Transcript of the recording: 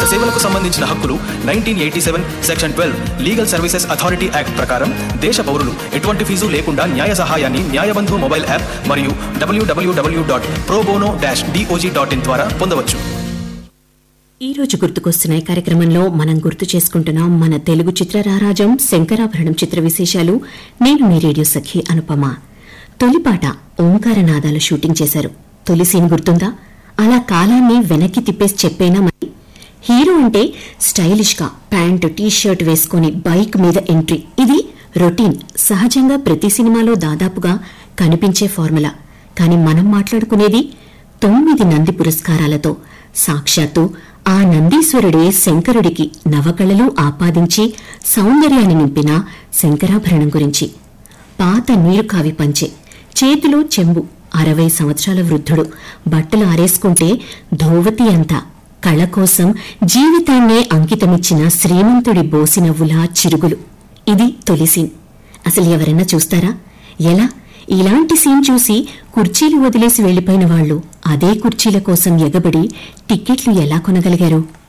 సేవలకు సంబంధించిన హక్కులు nineteen eighty seven section twelve legal services authority act ప్రకారం దేశ పౌరులు ఎటువంటి ఫీజు లేకుండా న్యాయ సహాయాన్ని న్యాయబంధు మొబైల్ యాప్ మరియు డబ్ల్యూడబ్ల్యూడబ్ల్యూ dot pro bono dash DOJ dot in ద్వారా పొందవచ్చు ఈ రోజు గుర్తుకొస్తున్నాయి కార్యక్రమంలో మనం గుర్తు చేసుకుంటున్నాం మన తెలుగు చిత్ర రారాజం శంకరాభరణం చిత్ర విశేషాలు నేను మీ రేడియో సఖి అనుపమ తొలిపాట ఓంకారనాదాలు షూటింగ్ చేశారు తొలి సీన్ గుర్తుందా అలా కాలాన్ని వెనక్కి తిప్పేసి చెప్పేనా మరి హీరో అంటే స్టైలిష్ గా ప్యాంటు టీ షర్ట్ వేసుకుని బైక్ మీద ఎంట్రీ ఇది రొటీన్ సహజంగా ప్రతి సినిమాలో దాదాపుగా కనిపించే ఫార్ములా కానీ మనం మాట్లాడుకునేది తొమ్మిది నంది పురస్కారాలతో సాక్షాత్తు ఆ నందీశ్వరుడే శంకరుడికి నవకళలు ఆపాదించి సౌందర్యాన్ని నింపిన శంకరాభరణం గురించి పాత నీరు కావి పంచే చేతిలో చెంబు అరవై సంవత్సరాల వృద్ధుడు బట్టలు ఆరేసుకుంటే ధోవతి అంతా కళ కోసం జీవితాన్నే అంకితమిచ్చిన శ్రీమంతుడి బోసినవ్వులా చిరుగులు ఇది తొలి సీన్ అసలు ఎవరైనా చూస్తారా ఎలా ఇలాంటి సీన్ చూసి కుర్చీలు వదిలేసి వెళ్లిపోయిన వాళ్లు అదే కుర్చీల కోసం ఎగబడి టిక్కెట్లు ఎలా కొనగలిగారు